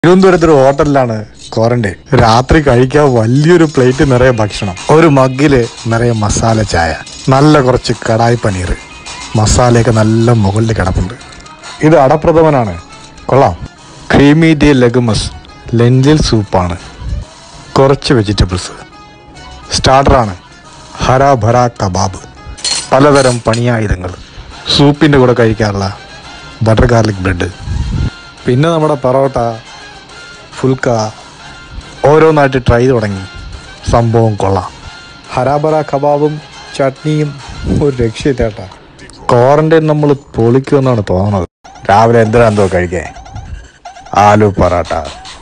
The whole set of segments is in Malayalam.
തിരുവനന്തപുരത്ത് ഒരു ഹോട്ടലിലാണ് ക്വാറന്റൈൻ രാത്രി കഴിക്കാൻ വലിയൊരു പ്ലേറ്റ് നിറയെ ഭക്ഷണം ഒരു മഗ്ഗില് നിറയെ മസാല ചായ നല്ല കുറച്ച് കടായി പനീർ മസാലയൊക്കെ നല്ല മുകളിൽ കിടപ്പുണ്ട് ഇത് അടപ്രഥമനാണ് കൊള്ളാം ക്രീമി ഡി ലെഗുമസ് ലെഞ്ചിൽ സൂപ്പാണ് കുറച്ച് വെജിറ്റബിൾസ് സ്റ്റാർട്ടറാണ് ഹര ഭര കബാബ് പലതരം പണിയായുധങ്ങൾ സൂപ്പിൻ്റെ കൂടെ കഴിക്കാനുള്ള ബട്ടർ ഗാർലിക് ബ്രെഡ് പിന്നെ നമ്മുടെ പൊറോട്ട ഫുൽക്ക ഓരോന്നായിട്ട് ട്രൈ തുടങ്ങി സംഭവം കൊള്ളാം ഹരാബറ കബാബും ചട്നിയും ഒരു രക്ഷയില്ലേട്ടാ ക്വാറന്റൈൻ നമ്മൾ പൊളിക്കുമെന്നാണ് തോന്നുന്നത് രാവിലെ എന്തിനാ എന്തോ കഴിക്കേ ആലു പൊറോട്ട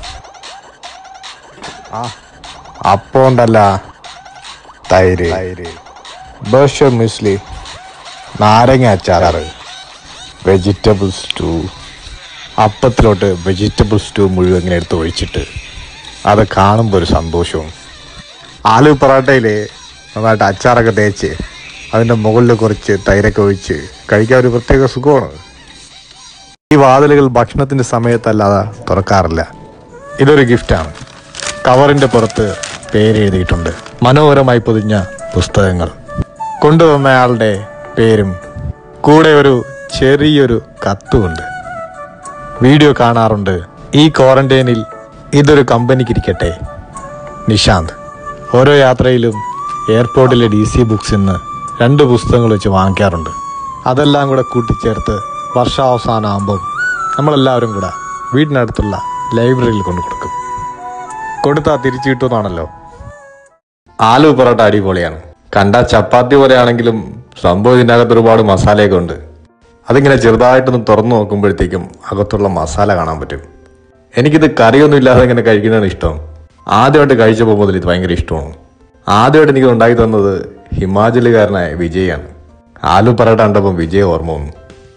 ആ അപ്പം ഉണ്ടല്ല തൈര് ദോശ മുസ്ലി നാരങ്ങ അച്ചാറ് വെജിറ്റബിൾ സ്റ്റൂ അപ്പത്തിലോട്ട് വെജിറ്റബിൾ സ്റ്റൂ മുഴുവൻ ഇങ്ങനെ എടുത്ത് ഒഴിച്ചിട്ട് അത് കാണുമ്പോൾ ഒരു സന്തോഷവും ആലു പൊറോട്ടയിൽ നന്നായിട്ട് അച്ചാറൊക്കെ തേച്ച് അതിൻ്റെ മുകളിൽ കുറച്ച് തൈരൊക്കെ ഒഴിച്ച് കഴിക്കാൻ ഒരു പ്രത്യേക സുഖമാണ് ഈ വാതിലുകൾ ഭക്ഷണത്തിൻ്റെ സമയത്തല്ലാതെ തുറക്കാറില്ല ഇതൊരു ഗിഫ്റ്റാണ് കവറിൻ്റെ പുറത്ത് പേര് എഴുതിയിട്ടുണ്ട് മനോഹരമായി പൊതിഞ്ഞ പുസ്തകങ്ങൾ കൊണ്ടുവന്നയാളുടെ പേരും കൂടെ ഒരു ചെറിയൊരു കത്തുമുണ്ട് വീഡിയോ കാണാറുണ്ട് ഈ ക്വാറന്റൈനിൽ ഇതൊരു കമ്പനിക്കിരിക്കട്ടെ നിശാന്ത് ഓരോ യാത്രയിലും എയർപോർട്ടിലെ ഡി സി ബുക്സിൽ നിന്ന് രണ്ട് പുസ്തകങ്ങൾ വെച്ച് വാങ്ങിക്കാറുണ്ട് അതെല്ലാം കൂടെ കൂട്ടിച്ചേർത്ത് വർഷാവസാനം ആകുമ്പം നമ്മളെല്ലാവരും കൂടെ വീടിനടുത്തുള്ള ലൈബ്രറിയിൽ കൊണ്ടു കൊടുക്കും കൊടുത്താൽ തിരിച്ചു കിട്ടുമെന്നാണല്ലോ ആലു പൊറോട്ട അടിപൊളിയാണ് കണ്ട ചപ്പാത്തി പോലെയാണെങ്കിലും സംഭവം ഇതിൻ്റെ അകത്ത് ഒരുപാട് മസാലയൊക്കെ ഉണ്ട് അതിങ്ങനെ ചെറുതായിട്ടൊന്ന് തുറന്നു നോക്കുമ്പോഴത്തേക്കും അകത്തുള്ള മസാല കാണാൻ പറ്റും എനിക്കിത് കറിയൊന്നും ഇല്ലാതെ ഇങ്ങനെ കഴിക്കുന്നതാണ് ഇഷ്ടം ആദ്യമായിട്ട് കഴിച്ചപ്പോൾ മുതൽ ഇത് ഭയങ്കര ഇഷ്ടമാണ് ആദ്യമായിട്ട് എനിക്ക് ഉണ്ടാക്കി തന്നത് ഹിമാചലുകാരനായ വിജയാണ് ആലു പൊറോട്ട കണ്ടപ്പം വിജയ് ഓർമ്മ വന്നു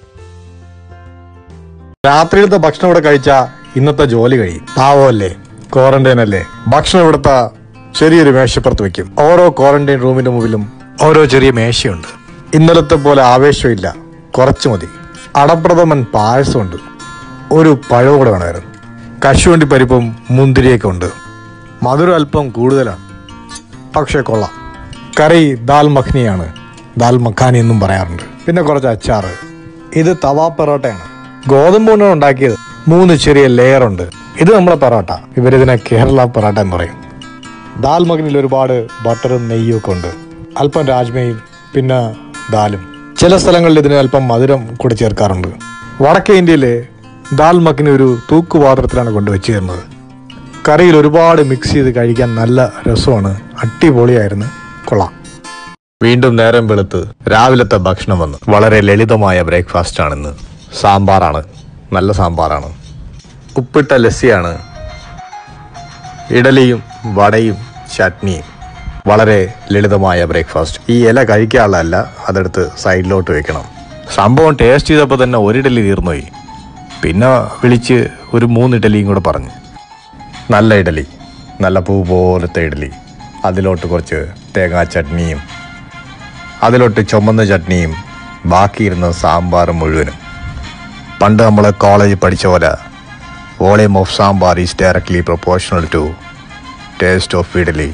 രാത്രിയിലത്തെ ഭക്ഷണം ഇവിടെ കഴിച്ച ഇന്നത്തെ ജോലി കഴിയും പാവമല്ലേ ക്വാറന്റൈൻ അല്ലേ ഭക്ഷണം ഇവിടുത്തെ ചെറിയൊരു മേശപ്പുറത്ത് വെക്കും ഓരോ ക്വാറന്റൈൻ റൂമിന്റെ മുമ്പിലും ഓരോ ചെറിയ മേശയുണ്ട് ഇന്നലത്തെ പോലെ ആവേശമില്ല കുറച്ച് മതി അടപ്രഥമൻ പായസമുണ്ട് ഒരു പഴവും കൂടെ വേണമായിരുന്നു കശുവണ്ടി പരിപ്പും മുന്തിരിയൊക്കെ ഉണ്ട് മധുരം അല്പം കൂടുതലാണ് പക്ഷേ കൊള്ളാം കറി ദാൽ മഖ്നിയാണ് ദാൽ മഖാനി എന്നും പറയാറുണ്ട് പിന്നെ കുറച്ച് അച്ചാറ് ഇത് തവാ പൊറോട്ടയാണ് ഗോതമ്പ് കൊണ്ടാണ് ഉണ്ടാക്കിയത് മൂന്ന് ചെറിയ ലെയർ ഉണ്ട് ഇത് നമ്മളെ പൊറോട്ട ഇവരിതിനെ കേരള പൊറോട്ട എന്ന് പറയും ദാൽ മഖനിൽ ഒരുപാട് ബട്ടറും നെയ്യും ഒക്കെ ഉണ്ട് അല്പം രാജ്മയും പിന്നെ ദാലും ചില സ്ഥലങ്ങളിൽ ഇതിന് അല്പം മധുരം കൂടെ ചേർക്കാറുണ്ട് വടക്കേ ഇന്ത്യയിലെ ദാൽ മഖനി ഒരു തൂക്കുപാത്രത്തിലാണ് കൊണ്ടുവച്ച് തരുന്നത് കറിയിൽ ഒരുപാട് മിക്സ് ചെയ്ത് കഴിക്കാൻ നല്ല രസമാണ് അടിപൊളിയായിരുന്നു കൊള്ളാം വീണ്ടും നേരം വെളുത്ത് രാവിലത്തെ ഭക്ഷണം വന്നു വളരെ ലളിതമായ ബ്രേക്ക്ഫാസ്റ്റ് ആണിന്ന് സാമ്പാറാണ് നല്ല സാമ്പാറാണ് ഉപ്പിട്ട ലസ്സിയാണ് ഇഡലിയും വടയും ചട്നിയും വളരെ ലളിതമായ ബ്രേക്ക്ഫാസ്റ്റ് ഈ ഇല കഴിക്കാനുള്ളതല്ല അതെടുത്ത് സൈഡിലോട്ട് വെക്കണം സംഭവം ടേസ്റ്റ് ചെയ്തപ്പോൾ തന്നെ ഒരു ഇഡലി തീർന്നുപോയി പിന്നെ വിളിച്ച് ഒരു മൂന്ന് ഇഡലിയും കൂടെ പറഞ്ഞു നല്ല ഇഡലി നല്ല പൂ പോലത്തെ ഇഡലി അതിലോട്ട് കുറച്ച് തേങ്ങാ ചട്നിയും അതിലോട്ട് ചുമന്ന ചട്നിയും ബാക്കിയിരുന്ന സാമ്പാറും മുഴുവനും പണ്ട് നമ്മൾ കോളേജിൽ പഠിച്ച പോലെ volume of sambar is directly proportional to taste of idli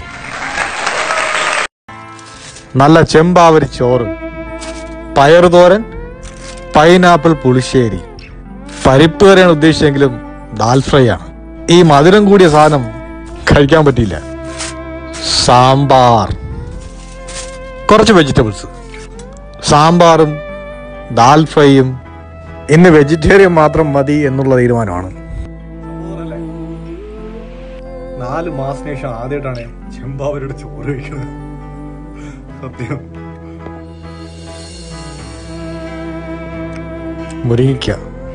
നല്ല ചെമ്പാവരി ചോറ് പയറുതോരൻ പൈനാപ്പിൾ പുളിശ്ശേരി പരിപ്പ് കറിയാണ് ഉദ്ദേശിച്ചെങ്കിലും ദാൽ ഫ്രൈ ആണ് ഈ മധുരം കൂടിയ സാധനം കഴിക്കാൻ പറ്റിയില്ല സാമ്പാർ കുറച്ച് വെജിറ്റബിൾസ് സാമ്പാറും ദാൽ ഫ്രൈയും ഇന്ന് വെജിറ്റേറിയൻ മാത്രം മതി എന്നുള്ള തീരുമാനമാണ് നാല് മാസത്തിന് ശേഷം ആദ്യമായിട്ടാണ് ചെമ്പാവരുടെ ചോറ് കഴിക്കുന്നത് സത്യം മുരിങ്ങിക്ക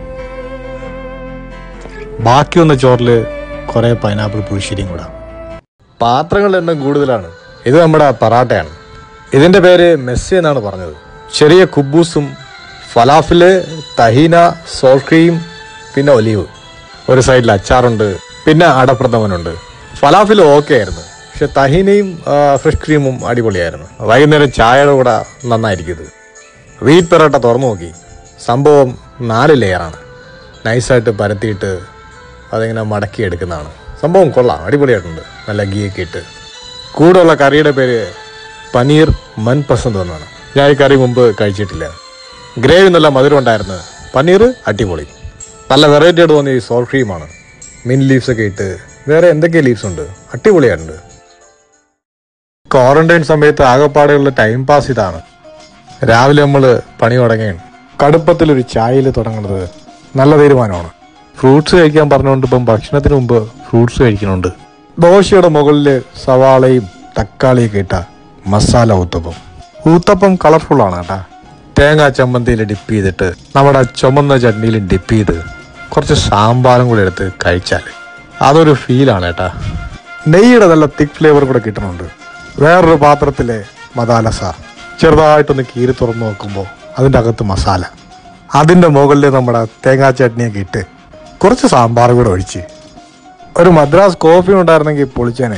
ബാക്കി വന്ന ചോറില് കുറെ പൈനാപ്പിൾ പുളിശ്ശേരിയും കൂടെ പാത്രങ്ങളുടെ എണ്ണം കൂടുതലാണ് ഇത് നമ്മുടെ പറാട്ടയാണ് ഇതിന്റെ പേര് മെസ്സി എന്നാണ് പറഞ്ഞത് ചെറിയ കുബൂസും ഫലാഫില് തഹീന സോൾ ക്രീം പിന്നെ ഒലീവ് ഒരു സൈഡിൽ അച്ചാറുണ്ട് പിന്നെ അടപ്രഥമനുണ്ട് ഫലാഫിൽ ഓക്കെ ആയിരുന്നു പക്ഷെ തഹീനയും ഫ്രഷ് ക്രീമും അടിപൊളിയായിരുന്നു വൈകുന്നേരം ചായയുടെ കൂടെ നന്നായിരിക്കും ഇത് വീറ്റ് പെറോട്ട തുറന്നു നോക്കി സംഭവം നാല് ലെയറാണ് നൈസായിട്ട് പരത്തിയിട്ട് അതിങ്ങനെ മടക്കി എടുക്കുന്നതാണ് സംഭവം കൊള്ളാം അടിപൊളിയായിട്ടുണ്ട് നല്ല ഗീയൊക്കെ ഇട്ട് കൂടെയുള്ള കറിയുടെ പേര് പനീർ മൻ പസന്ത് എന്നാണ് ഞാൻ ഈ കറി മുമ്പ് കഴിച്ചിട്ടില്ല ഗ്രേവി നല്ല മധുരം ഉണ്ടായിരുന്നു പനീർ അടിപൊളി നല്ല വെറൈറ്റി ആയിട്ട് തോന്നിയ ഈ സോൾ ക്രീമാണ് മിൻ ലീവ്സ് ഒക്കെ ഇട്ട് വേറെ എന്തൊക്കെ ലീവ്സ് ഉണ്ട് അടിപൊളിയായിട്ടുണ്ട് ക്വാറന്റൈൻ സമയത്ത് ആകെപ്പാടെയുള്ള ടൈം പാസ് ഇതാണ് രാവിലെ നമ്മൾ പണി തുടങ്ങുകയാണ് കടുപ്പത്തിൽ ഒരു ചായയിൽ തുടങ്ങുന്നത് നല്ല തീരുമാനമാണ് ഫ്രൂട്ട്സ് കഴിക്കാൻ പറഞ്ഞുകൊണ്ട് ഇപ്പം ഭക്ഷണത്തിന് മുമ്പ് ഫ്രൂട്ട്സ് കഴിക്കുന്നുണ്ട് ദോശയുടെ മുകളിൽ സവാളയും തക്കാളിയൊക്കെ ഇട്ട മസാല ഊത്തപ്പം ഊത്തപ്പം കളർഫുൾ ആണ് കേട്ടാ തേങ്ങാ ചമ്മന്തിയിൽ ഡിപ്പ് ചെയ്തിട്ട് നമ്മുടെ ചുമന്ന ചട്നിയിൽ ഡിപ്പ് ചെയ്ത് കുറച്ച് സാമ്പാറും കൂടി എടുത്ത് കഴിച്ചാൽ അതൊരു ഫീലാണ് കേട്ടാ നെയ്യുടെ നല്ല തിക്ക് ഫ്ലേവർ കൂടെ കിട്ടുന്നുണ്ട് വേറൊരു പാത്രത്തിലെ മദാലസ ചെറുതായിട്ടൊന്ന് കീറി തുറന്നു നോക്കുമ്പോൾ അതിൻ്റെ അകത്ത് മസാല അതിൻ്റെ മുകളിൽ നമ്മുടെ തേങ്ങാ ചട്നിയൊക്കെ ഇട്ട് കുറച്ച് സാമ്പാർ കൂടെ ഒഴിച്ച് ഒരു മദ്രാസ് കോഫി ഉണ്ടായിരുന്നെങ്കിൽ പൊളിച്ചേനെ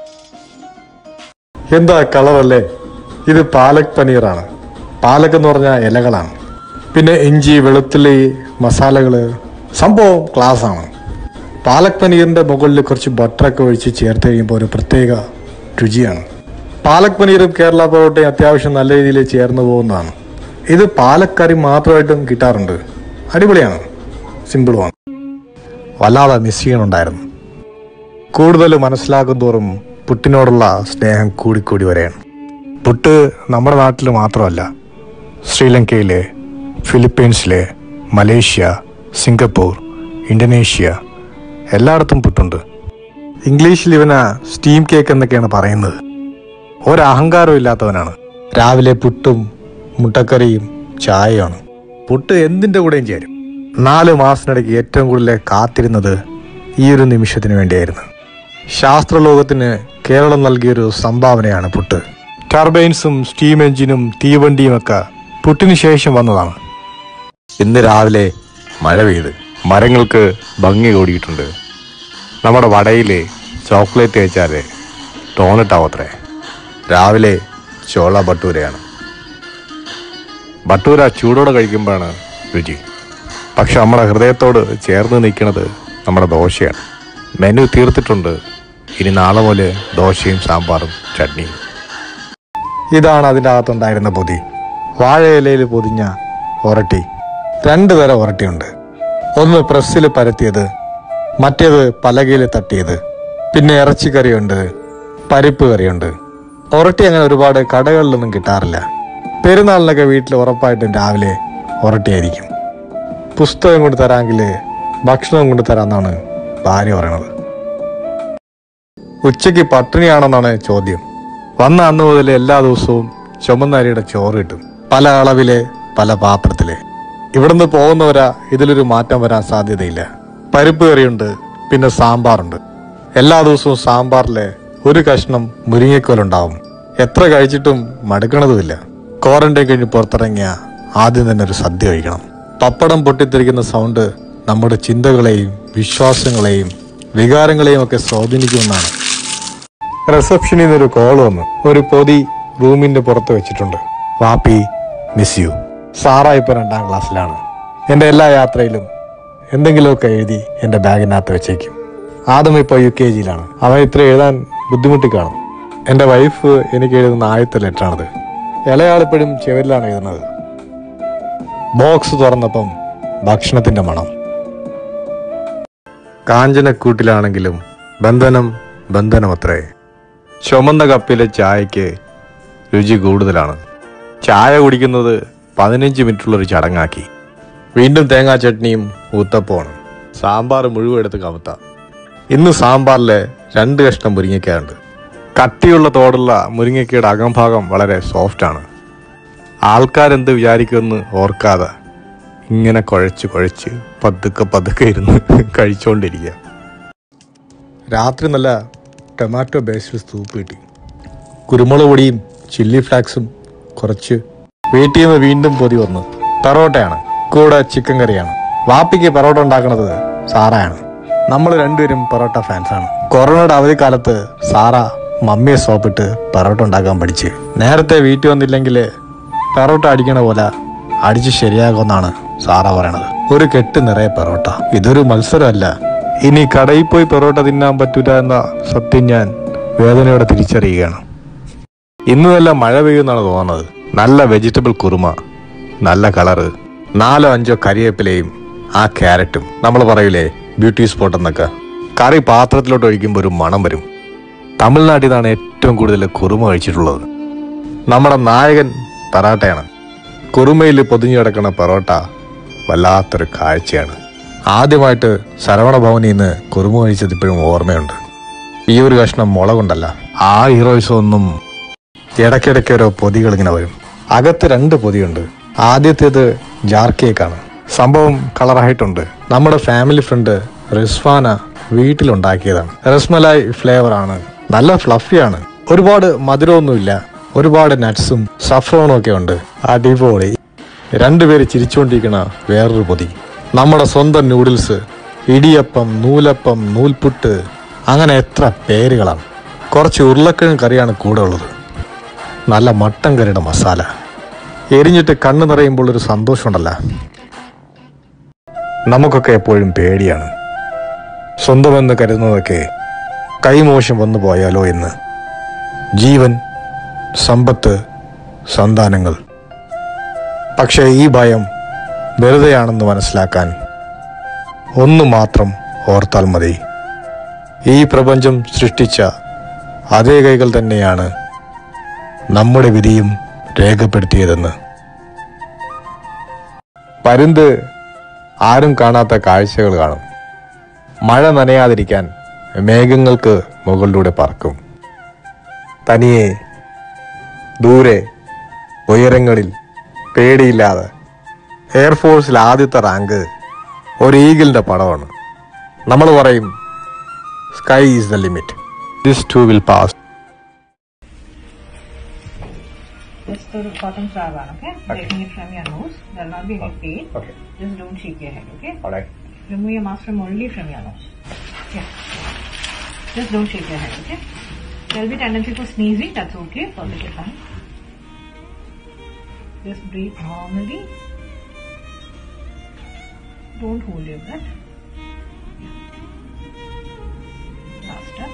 എന്താ കളറല്ലേ ഇത് പാലക് പനീറാണ് പാലക് എന്ന് പറഞ്ഞാൽ ഇലകളാണ് പിന്നെ ഇഞ്ചി വെളുത്തുള്ളി മസാലകള് സംഭവം ക്ലാസ് ആണ് പാലക് പനീറിന്റെ മുകളിൽ കുറച്ച് ബട്ടറൊക്കെ ഒഴിച്ച് ചേർത്ത് കഴിയുമ്പോൾ ഒരു പ്രത്യേക രുചിയാണ് പാലക് പനീറും കേരള പൊറോട്ടയും അത്യാവശ്യം നല്ല രീതിയിൽ ചേർന്ന് പോകുന്നതാണ് ഇത് പാലക് കറി മാത്രമായിട്ടും കിട്ടാറുണ്ട് അടിപൊളിയാണ് സിമ്പിളുമാണ് വല്ലാതെ മിസ് ചെയ്യണുണ്ടായിരുന്നു കൂടുതൽ മനസ്സിലാക്കും തോറും പുട്ടിനോടുള്ള സ്നേഹം കൂടിക്കൂടി വരെയാണ് പുട്ട് നമ്മുടെ നാട്ടിൽ മാത്രമല്ല ശ്രീലങ്കയിലെ ഫിലിപ്പീൻസിലെ മലേഷ്യ സിംഗപ്പൂർ ഇന്തോനേഷ്യ എല്ലായിടത്തും പുട്ടുണ്ട് ഇംഗ്ലീഷിൽ ഇവന് സ്റ്റീം കേക്ക് എന്നൊക്കെയാണ് പറയുന്നത് ഒരഹങ്കാരവും ഇല്ലാത്തവനാണ് രാവിലെ പുട്ടും മുട്ടക്കറിയും ചായയാണ് പുട്ട് എന്തിൻ്റെ കൂടെയും ചേരും നാല് മാസത്തിനിടയ്ക്ക് ഏറ്റവും കൂടുതൽ കാത്തിരുന്നത് ഈ ഒരു നിമിഷത്തിന് വേണ്ടിയായിരുന്നു ശാസ്ത്രലോകത്തിന് കേരളം നൽകിയൊരു സംഭാവനയാണ് പുട്ട് ടർബൈൻസും സ്റ്റീം എഞ്ചിനും തീവണ്ടിയും ഒക്കെ പുട്ടിന് ശേഷം വന്നതാണ് ഇന്ന് രാവിലെ മഴ പെയ്ത് മരങ്ങൾക്ക് ഭംഗി കൂടിയിട്ടുണ്ട് നമ്മുടെ വടയില് ചോക്ലേറ്റ് കഴിച്ചാല് ടോണിട്ടാവത്രേ രാവിലെ ചോള ഭട്ടൂരയാണ് ഭട്ടൂര ചൂടോടെ കഴിക്കുമ്പോഴാണ് രുചി പക്ഷെ നമ്മുടെ ഹൃദയത്തോട് ചേർന്ന് നിൽക്കുന്നത് നമ്മുടെ ദോശയാണ് മെനു തീർത്തിട്ടുണ്ട് ഇനി നാളെ മുതൽ ദോശയും സാമ്പാറും ചട്നിയും ഇതാണ് അതിൻ്റെ അകത്തുണ്ടായിരുന്ന പൊതി വാഴയിലയിൽ പൊതിഞ്ഞ ഒരട്ടി രണ്ട് തരം ഒരട്ടിയുണ്ട് ഒന്ന് പ്രസ്സിൽ പരത്തിയത് മറ്റേത് പലകയിൽ തട്ടിയത് പിന്നെ ഇറച്ചിക്കറിയുണ്ട് പരിപ്പ് കറിയുണ്ട് ഒരട്ടി അങ്ങനെ ഒരുപാട് കടകളിലൊന്നും കിട്ടാറില്ല പെരുന്നാളിനൊക്കെ വീട്ടിൽ ഉറപ്പായിട്ടും രാവിലെ ഒരട്ടിയായിരിക്കും പുസ്തകം കൊണ്ട് തരാമെങ്കിൽ ഭക്ഷണം കൊണ്ട് തരാമെന്നാണ് ഭാര്യ പറയണത് ഉച്ചയ്ക്ക് പട്ടിണിയാണെന്നാണ് ചോദ്യം വന്ന അന്ന് മുതൽ എല്ലാ ദിവസവും ചുമന്ന അരിയുടെ ചോറ് കിട്ടും പല അളവിലെ പല പാത്രത്തിലെ ഇവിടുന്ന് പോകുന്നവരാ ഇതിലൊരു മാറ്റം വരാൻ സാധ്യതയില്ല പരിപ്പ് കറിയുണ്ട് പിന്നെ സാമ്പാറുണ്ട് എല്ലാ ദിവസവും സാമ്പാറിലെ ഒരു കഷ്ണം മുരിങ്ങക്കോലുണ്ടാവും എത്ര കഴിച്ചിട്ടും മടുക്കണതുമില്ല ക്വാറന്റൈൻ കഴിഞ്ഞ് പുറത്തിറങ്ങിയ ആദ്യം തന്നെ ഒരു സദ്യ കഴിക്കണം പപ്പടം പൊട്ടിത്തെറിക്കുന്ന സൗണ്ട് നമ്മുടെ ചിന്തകളെയും വിശ്വാസങ്ങളെയും വികാരങ്ങളെയും ഒക്കെ സ്വാധീനിക്കുമെന്നാണ് റിസപ്ഷനിൽ നിന്ന് ഒരു കോൾ വന്നു ഒരു പൊതി റൂമിന്റെ പുറത്ത് വെച്ചിട്ടുണ്ട് വാപ്പി മിസ് യു സാറ ഇപ്പൊ രണ്ടാം ക്ലാസ്സിലാണ് എന്റെ എല്ലാ യാത്രയിലും എന്തെങ്കിലുമൊക്കെ എഴുതി എന്റെ ബാഗിനകത്ത് വെച്ചേക്കും ആദം ഇപ്പോൾ യു കെ ജിയിലാണ് അവൻ ഇത്ര എഴുതാൻ ബുദ്ധിമുട്ടി കാണും എന്റെ വൈഫ് എനിക്ക് എഴുതുന്ന ആദ്യത്തെ ലെറ്ററാണിത് ഇളയാളിപ്പോഴും ചെവരിലാണ് എഴുതുന്നത് ബോക്സ് തുറന്നപ്പം ഭക്ഷണത്തിന്റെ മണം കാഞ്ചനക്കൂട്ടിലാണെങ്കിലും ബന്ധനം ബന്ധനമത്രേ ചുമന്ന കപ്പിലെ ചായക്ക് രുചി കൂടുതലാണ് ചായ കുടിക്കുന്നത് പതിനഞ്ച് മിനിറ്റുള്ളൊരു ചടങ്ങാക്കി വീണ്ടും തേങ്ങാ ചട്നിയും ഊത്തപ്പമാണ് സാമ്പാർ മുഴുവൻ എടുത്ത് കമത്താം ഇന്ന് സാമ്പാറിലെ രണ്ട് കഷ്ണം മുരിങ്ങയ്ക്കയുണ്ട് കട്ടിയുള്ള തോടുള്ള മുരിങ്ങയ്ക്കയുടെ അകംഭാഗം വളരെ സോഫ്റ്റാണ് ആൾക്കാരെന്ത് വിചാരിക്കുമെന്ന് ഓർക്കാതെ ഇങ്ങനെ കുഴച്ച് കുഴച്ച് പതുക്കെ പതുക്കെ ഇരുന്ന് കഴിച്ചുകൊണ്ടിരിക്കുക രാത്രി നല്ല ടൊമാറ്റോ ബേസ്ഡ് സൂപ്പ് കിട്ടി കുരുമുളക് പൊടിയും ചില്ലി ഫ്ലാക്സും കുറച്ച് വീട്ടിൽ നിന്ന് വീണ്ടും പൊതി വന്നു പെറോട്ടയാണ് കൂടെ ചിക്കൻ കറിയാണ് വാപ്പിക്ക് പെറോട്ട ഉണ്ടാക്കുന്നത് സാറയാണ് നമ്മൾ രണ്ടുപേരും പൊറോട്ട ഫാൻസാണ് കൊറോണയുടെ അവധിക്കാലത്ത് സാറ മമ്മിയെ സോപ്പിട്ട് പെറോട്ട ഉണ്ടാക്കാൻ പഠിച്ച് നേരത്തെ വീട്ടിൽ വന്നില്ലെങ്കിൽ പെറോട്ട അടിക്കണ പോലെ അടിച്ച് ശരിയാകുമെന്നാണ് സാറ പറയണത് ഒരു കെട്ട് നിറയെ പെറോട്ട ഇതൊരു മത്സരമല്ല ഇനി കടയിൽ പോയി പൊറോട്ട തിന്നാൻ പറ്റൂല എന്ന സത്യം ഞാൻ വേദനയോടെ തിരിച്ചറിയുകയാണ് ഇന്ന് നല്ല മഴ പെയ്യുമെന്നാണ് തോന്നുന്നത് നല്ല വെജിറ്റബിൾ കുറുമ നല്ല കളറ് നാലോ അഞ്ചോ കരിവേപ്പിലയും ആ ക്യാരറ്റും നമ്മൾ പറയൂലേ ബ്യൂട്ടി സ്പോട്ട് എന്നൊക്കെ കറി പാത്രത്തിലോട്ട് ഒഴിക്കുമ്പോൾ ഒരു മണം വരും തമിഴ്നാട്ടിൽ നിന്നാണ് ഏറ്റവും കൂടുതൽ കുറുമ കഴിച്ചിട്ടുള്ളത് നമ്മുടെ നായകൻ പറാട്ടയാണ് കുറുമയിൽ പൊതിഞ്ഞു കിടക്കുന്ന പൊറോട്ട വല്ലാത്തൊരു കാഴ്ചയാണ് ആദ്യമായിട്ട് ശരവണ ഭവനിൽ നിന്ന് കുറുമ കഴിച്ചത് ഇപ്പോഴും ഓർമ്മയുണ്ട് ഈ ഒരു കഷ്ണം മുളകുണ്ടല്ല ആ ഹീറോയിസം ഒന്നും ഇടയ്ക്കിടയ്ക്ക് ഓരോ പൊതികൾ ഇങ്ങനെ വരും അകത്ത് രണ്ട് പൊതിയുണ്ട് ആദ്യത്തേത് ജാർ കേക്കാണ് സംഭവം കളറായിട്ടുണ്ട് നമ്മുടെ ഫാമിലി ഫ്രണ്ട് റിസ്വാന വീട്ടിലുണ്ടാക്കിയതാണ് റസ്മലായി ഫ്ലേവർ ആണ് നല്ല ഫ്ലഫിയാണ് ഒരുപാട് മധുരമൊന്നുമില്ല ഒരുപാട് നട്ട്സും സഫ്രോണും ഒക്കെ ഉണ്ട് അടിപൊളി രണ്ടുപേര് ചിരിച്ചുകൊണ്ടിരിക്കണ വേറൊരു പൊതി നമ്മുടെ സ്വന്തം നൂഡിൽസ് ഇടിയപ്പം നൂലപ്പം നൂൽപുട്ട് അങ്ങനെ എത്ര പേരുകളാണ് കുറച്ച് ഉരുളക്കിഴങ്ങ് കറിയാണ് കൂടെ ഉള്ളത് നല്ല മട്ടൻ കറിയുടെ മസാല എരിഞ്ഞിട്ട് കണ്ണു നിറയുമ്പോൾ ഒരു സന്തോഷമുണ്ടല്ല നമുക്കൊക്കെ എപ്പോഴും പേടിയാണ് സ്വന്തമെന്ന് കരുതുന്നതൊക്കെ കൈമോശം വന്നു പോയാലോ എന്ന് ജീവൻ സമ്പത്ത് സന്താനങ്ങൾ പക്ഷേ ഈ ഭയം വെറുതെയാണെന്ന് മനസ്സിലാക്കാൻ ഒന്നു മാത്രം ഓർത്താൽ മതി ഈ പ്രപഞ്ചം സൃഷ്ടിച്ച അതേ കൈകൾ തന്നെയാണ് നമ്മുടെ വിധിയും രേഖപ്പെടുത്തിയതെന്ന് പരുന്ത് ആരും കാണാത്ത കാഴ്ചകൾ കാണും മഴ നനയാതിരിക്കാൻ മേഘങ്ങൾക്ക് മുകളിലൂടെ പറക്കും തനിയെ ദൂരെ ഉയരങ്ങളിൽ പേടിയില്ലാതെ എയർഫോഴ്സിൽ ആദ്യത്തെ റാങ്ക് ഒരു ഈഗിളിന്റെ പടമാണ് നമ്മൾ പറയും sky is the limit this too will pass Just the cotton flower one, okay? Taking it from your nose. There will not be any pain. Okay. Just don't shake your head, okay? Remove your mask from only from your nose. Yeah. Just don't shake your head, okay? There will be tendency for sneezing. That's okay. Perfectly fine. Just breathe normally. Don't hold your breath. Yeah. Last step.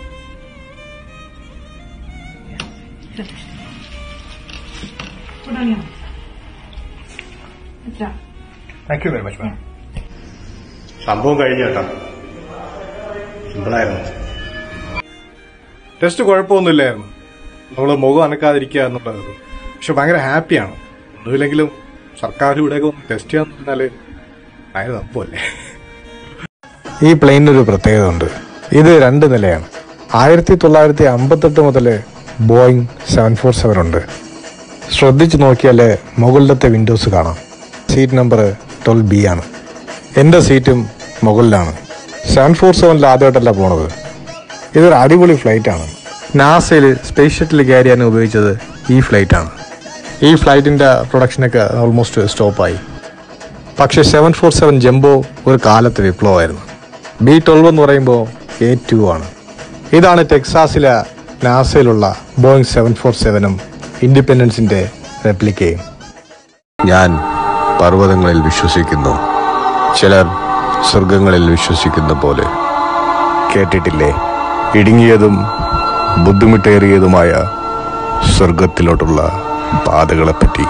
Yes. Finished. Put on your mask. It's done. Thank you very much ma'am സംഭവം കഴിഞ്ഞ കേട്ടോ സിമ്പിളായിരുന്നു ടെസ്റ്റ് കുഴപ്പമൊന്നുമില്ലായിരുന്നു നമ്മൾ മുഖം അനക്കാതിരിക്കുക എന്നുള്ളത് പക്ഷെ ഭയങ്കര ഹാപ്പിയാണ് ഒന്നുമില്ലെങ്കിലും സർക്കാർ ഇവിടെയൊക്കെ ഒന്ന് ടെസ്റ്റ് ചെയ്യാന്ന് പറഞ്ഞാല് ഭയങ്കര തപ്പല്ലേ ഈ പ്ലെയിനൊരു പ്രത്യേകത ഉണ്ട് ഇത് രണ്ട് നിലയാണ് ആയിരത്തി തൊള്ളായിരത്തി അമ്പത്തെട്ട് മുതൽ ബോയിങ് സെവൻ ഫോർ സെവൻ ഉണ്ട് ശ്രദ്ധിച്ചു നോക്കിയാൽ മുകളിലത്തെ വിൻഡോസ് കാണാം സീറ്റ് നമ്പർ ട്വൽവ് ബി ആണ് എൻ്റെ സീറ്റും മുകളിലാണ് സെവൻ ഫോർ സെവനിൽ ആദ്യമായിട്ടല്ല പോണത് ഇതൊരു അടിപൊളി ഫ്ലൈറ്റ് ആണ് നാസയിൽ സ്പേസ് ഷട്ടിൽ കയറി ചെയ്യാൻ ഉപയോഗിച്ചത് ഈ ഫ്ലൈറ്റ് ആണ് ഈ ഫ്ലൈറ്റിൻ്റെ പ്രൊഡക്ഷനൊക്കെ ഓൾമോസ്റ്റ് സ്റ്റോപ്പായി പക്ഷേ സെവൻ ഫോർ സെവൻ ജംബോ ഒരു കാലത്ത് വിപ്ലവമായിരുന്നു ബി ട്വൽവ് എന്ന് പറയുമ്പോൾ എ ടു ആണ് ഇതാണ് ടെക്സാസിലെ നാസയിലുള്ള ബോയിങ് സെവൻ ഫോർ സെവനും ഇൻഡിപെൻഡൻസിന്റെ റെപ്ലിക്കയും ഞാൻ പർവ്വതങ്ങളിൽ വിശ്വസിക്കുന്നു ചിലർ സ്വർഗങ്ങളിൽ വിശ്വസിക്കുന്ന പോലെ കേട്ടിട്ടില്ലേ ഇടുങ്ങിയതും ബുദ്ധിമുട്ടേറിയതുമായ സ്വർഗത്തിലോട്ടുള്ള പാതകളെപ്പറ്റി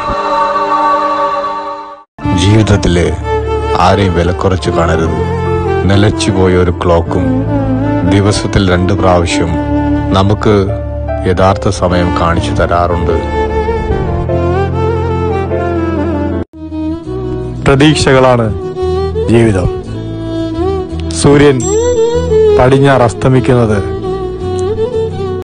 ജീവിതത്തിലെ ആരെയും വിലക്കുറച്ച് കാണരുത് നിലച്ചുപോയ ഒരു ക്ലോക്കും ദിവസത്തിൽ രണ്ട് പ്രാവശ്യം നമുക്ക് യഥാർത്ഥ സമയം കാണിച്ചു തരാറുണ്ട് പ്രതീക്ഷകളാണ് ജീവിതം സൂര്യൻ പടിഞ്ഞാറ് അസ്തമിക്കുന്നത്